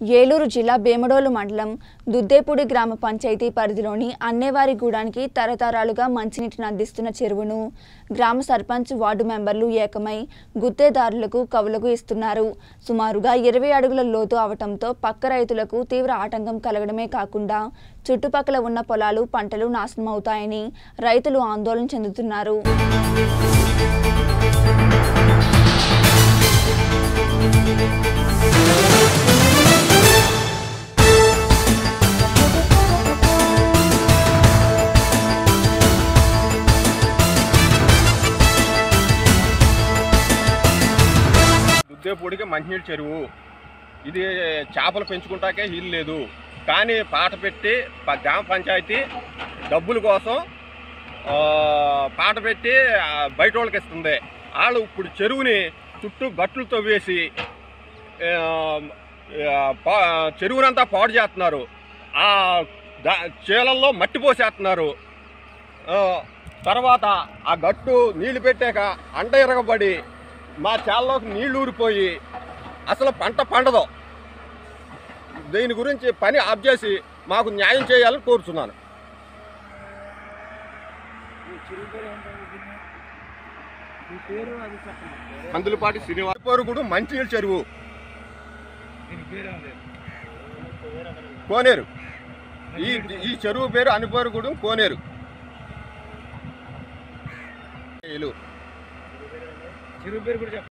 ఏలూరు జిల్లా భీమడోలు మండలం దుద్దేపూడి గ్రామ పంచాయతీ పరిధిలోని అన్నేవారిగూడానికి తరతరాలుగా మంచినీటిని అందిస్తున్న చెరువును గ్రామ సర్పంచ్ వార్డు మెంబర్లు ఏకమై గుత్తేదారులకు కవులకు ఇస్తున్నారు సుమారుగా ఇరవై అడుగుల లోతు అవటంతో పక్క రైతులకు తీవ్ర ఆటంకం కలగడమే కాకుండా చుట్టుపక్కల ఉన్న పొలాలు పంటలు నాశనమవుతాయని రైతులు ఆందోళన చెందుతున్నారు దుద్దేపూడికి మంచినీళ్ళ చెరువు ఇది చేపలు పెంచుకుంటాకే వీలు లేదు కానీ పాట పెట్టి ప- గ్రామ పంచాయతీ డబ్బుల కోసం ఆ, పాట పెట్టి ఆ, బయట వాళ్ళకి ఇస్తుంది వాళ్ళు ఇప్పుడు చెరువుని చుట్టూ గట్లు తవ్వేసి ఆ, ఆ, పా- చెరువునంతా పాడు చేస్తున్నారు ఆ ద- చేలల్లో మట్టి పోసేస్తున్నారు ఆ, తర్వాత ఆ గట్టు నీళ్లు పెట్టాక అంట ఇరగబడి మా చేలలోకి నీళ్లు ఊరిపోయి అసలు పంట పండదు దీని గురించి పని ఆఫ్ చేసి మాకు న్యాయం చేయాలని కోరుతున్నాను మీ పేరు అది చెప్పండి మందులపాటి శ్రీనివాస పొరుగుడు మంచినీళ్ళ చెరువు దీని పేరు ఏం లేదు కోనేరు ఈ ఈ చెరువు పేరు అనుపరుగుడు కోనేరు చెరువు పేరు కూడా చెప్పండి